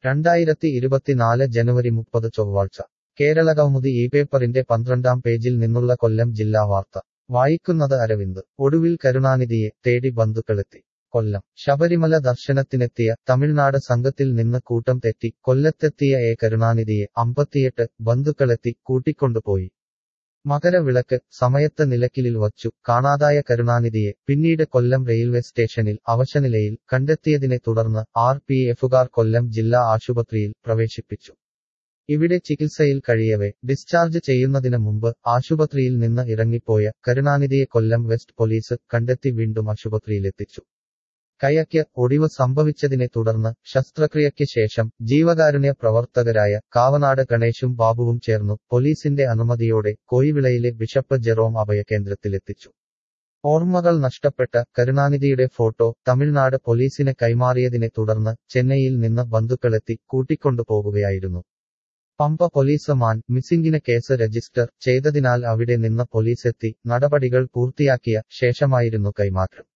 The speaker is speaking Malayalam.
രണ്ടായിരത്തി ഇരുപത്തിനാല് ജനുവരി മുപ്പത് ചൊവ്വാഴ്ച കേരള കൗമുദി ഈ പേപ്പറിന്റെ പന്ത്രണ്ടാം പേജിൽ നിന്നുള്ള കൊല്ലം ജില്ലാ വാർത്ത വായിക്കുന്നത് അരവിന്ദ് ഒടുവിൽ കരുണാനിധിയെ തേടി ബന്ധുക്കളെത്തി കൊല്ലം ശബരിമല ദർശനത്തിനെത്തിയ തമിഴ്നാട് സംഘത്തിൽ നിന്ന് കൂട്ടം തെറ്റി കൊല്ലത്തെത്തിയ എ കരുണാനിധിയെ അമ്പത്തിയെട്ട് ബന്ധുക്കളെത്തി കൂട്ടിക്കൊണ്ടുപോയി മകരവിളക്ക് സമയത്ത് നിലയ്ക്കലിൽ വച്ചു കാണാതായ കരുണാനിധിയെ പിന്നീട് കൊല്ലം റെയിൽവേ സ്റ്റേഷനിൽ അവശനിലയിൽ കണ്ടെത്തിയതിനെ തുടർന്ന് ആർ പി എഫുകാർ കൊല്ലം ജില്ലാ ആശുപത്രിയിൽ പ്രവേശിപ്പിച്ചു ഇവിടെ ചികിത്സയിൽ കഴിയവെ ഡിസ്ചാർജ് ചെയ്യുന്നതിന് മുമ്പ് ആശുപത്രിയിൽ നിന്ന് ഇറങ്ങിപ്പോയ കരുണാനിധിയെ കൊല്ലം വെസ്റ്റ് പോലീസ് കണ്ടെത്തി വീണ്ടും ആശുപത്രിയിലെത്തിച്ചു കയയ്ക്ക് ഒടിവ് സംഭവിച്ചതിനെ തുടർന്ന് ശസ്ത്രക്രിയയ്ക്ക് ശേഷം ജീവകാരുണ്യ പ്രവർത്തകരായ കാവനാട് ഗണേശും ബാബുവും ചേർന്നു പോലീസിന്റെ അനുമതിയോടെ കോയിവിളയിലെ ബിഷപ്പ് ജെറോം അഭയകേന്ദ്രത്തിലെത്തിച്ചു ഓർമ്മകൾ നഷ്ടപ്പെട്ട കരുണാനിധിയുടെ ഫോട്ടോ തമിഴ്നാട് പോലീസിന് കൈമാറിയതിനെ തുടർന്ന് ചെന്നൈയിൽ നിന്ന് ബന്ധുക്കളെത്തി കൂട്ടിക്കൊണ്ടുപോകുകയായിരുന്നു പമ്പ പോലീസ് മാൻ മിസ്സിംഗിന് കേസ് രജിസ്റ്റർ ചെയ്തതിനാൽ അവിടെ നിന്ന് പോലീസെത്തി നടപടികൾ പൂർത്തിയാക്കിയ ശേഷമായിരുന്നു കൈമാറ്റം